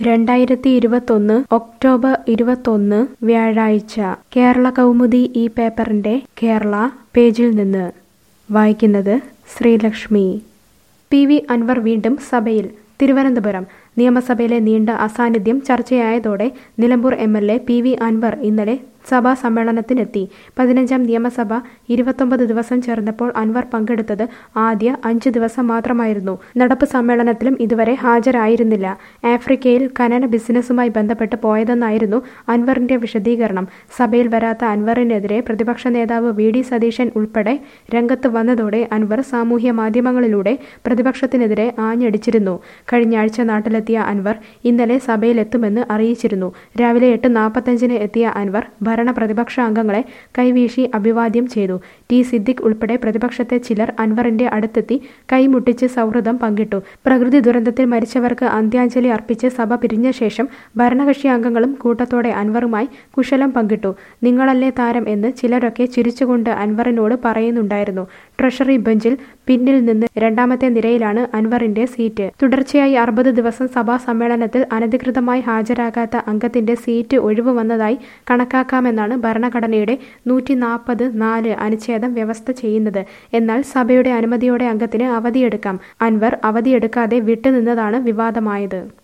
രണ്ടായിരത്തി ഇരുപത്തൊന്ന് ഒക്ടോബർ ഇരുപത്തൊന്ന് വ്യാഴാഴ്ച കേരള കൗമുദി ഈ പേപ്പറിന്റെ കേരള പേജിൽ നിന്ന് വായിക്കുന്നത് ശ്രീലക്ഷ്മി പി വി അൻവർ വീണ്ടും സഭയിൽ തിരുവനന്തപുരം നിയമസഭയിലെ നീണ്ട അസാന്നിധ്യം ചർച്ചയായതോടെ Nilambur M L A P V Anvar ഇന്നലെ സഭാ സമ്മേളനത്തിനെത്തി പതിനഞ്ചാം നിയമസഭ ഇരുപത്തൊമ്പത് ദിവസം ചേർന്നപ്പോൾ അൻവർ പങ്കെടുത്തത് ആദ്യ അഞ്ച് ദിവസം മാത്രമായിരുന്നു നടപ്പ് സമ്മേളനത്തിലും ഇതുവരെ ഹാജരായിരുന്നില്ല ആഫ്രിക്കയിൽ ഖനന ബിസിനസ്സുമായി ബന്ധപ്പെട്ട് പോയതെന്നായിരുന്നു അൻവറിന്റെ വിശദീകരണം സഭയിൽ വരാത്ത അൻവറിനെതിരെ പ്രതിപക്ഷ നേതാവ് വി ഡി സതീശൻ ഉൾപ്പെടെ രംഗത്ത് വന്നതോടെ അൻവർ സാമൂഹ്യ മാധ്യമങ്ങളിലൂടെ പ്രതിപക്ഷത്തിനെതിരെ ആഞ്ഞടിച്ചിരുന്നു കഴിഞ്ഞ ആഴ്ച നാട്ടിലെത്തിയ അൻവർ ഇന്നലെ സഭയിലെത്തുമെന്ന് അറിയിച്ചിരുന്നു രാവിലെ എട്ട് നാൽപ്പത്തഞ്ചിന് എത്തിയ അൻവർ ഭരണ പ്രതിപക്ഷ അംഗങ്ങളെ കൈവീശി അഭിവാദ്യം ചെയ്തു ടി സിദ്ദിഖ് ഉൾപ്പെടെ പ്രതിപക്ഷത്തെ ചിലർ അൻവറിന്റെ അടുത്തെത്തി കൈമുട്ടിച്ച് സൗഹൃദം പങ്കിട്ടു പ്രകൃതി ദുരന്തത്തിൽ മരിച്ചവർക്ക് അന്ത്യാഞ്ജലി അർപ്പിച്ച് സഭ പിരിഞ്ഞ ശേഷം ഭരണകക്ഷി അംഗങ്ങളും കൂട്ടത്തോടെ അൻവറുമായി കുശലം പങ്കിട്ടു നിങ്ങളല്ലേ താരം എന്ന് ചിലരൊക്കെ ചിരിച്ചുകൊണ്ട് അൻവറിനോട് പറയുന്നുണ്ടായിരുന്നു ട്രഷറി ബെഞ്ചിൽ പിന്നിൽ നിന്ന് രണ്ടാമത്തെ നിരയിലാണ് അൻവറിന്റെ സീറ്റ് തുടർച്ചയായി അറുപത് ദിവസം സഭാ സമ്മേളനത്തിൽ അനധികൃതമായി ഹാജരാകാത്ത അംഗത്തിന്റെ സീറ്റ് ഒഴിവ് വന്നതായി കണക്കാക്കാമെന്നാണ് ഭരണഘടനയുടെ നൂറ്റി നാൽപ്പത് നാല് അനുച്ഛേദം വ്യവസ്ഥ ചെയ്യുന്നത് എന്നാൽ സഭയുടെ അനുമതിയോടെ അംഗത്തിന് അവധിയെടുക്കാം അൻവർ അവധിയെടുക്കാതെ വിട്ടുനിന്നതാണ് വിവാദമായത്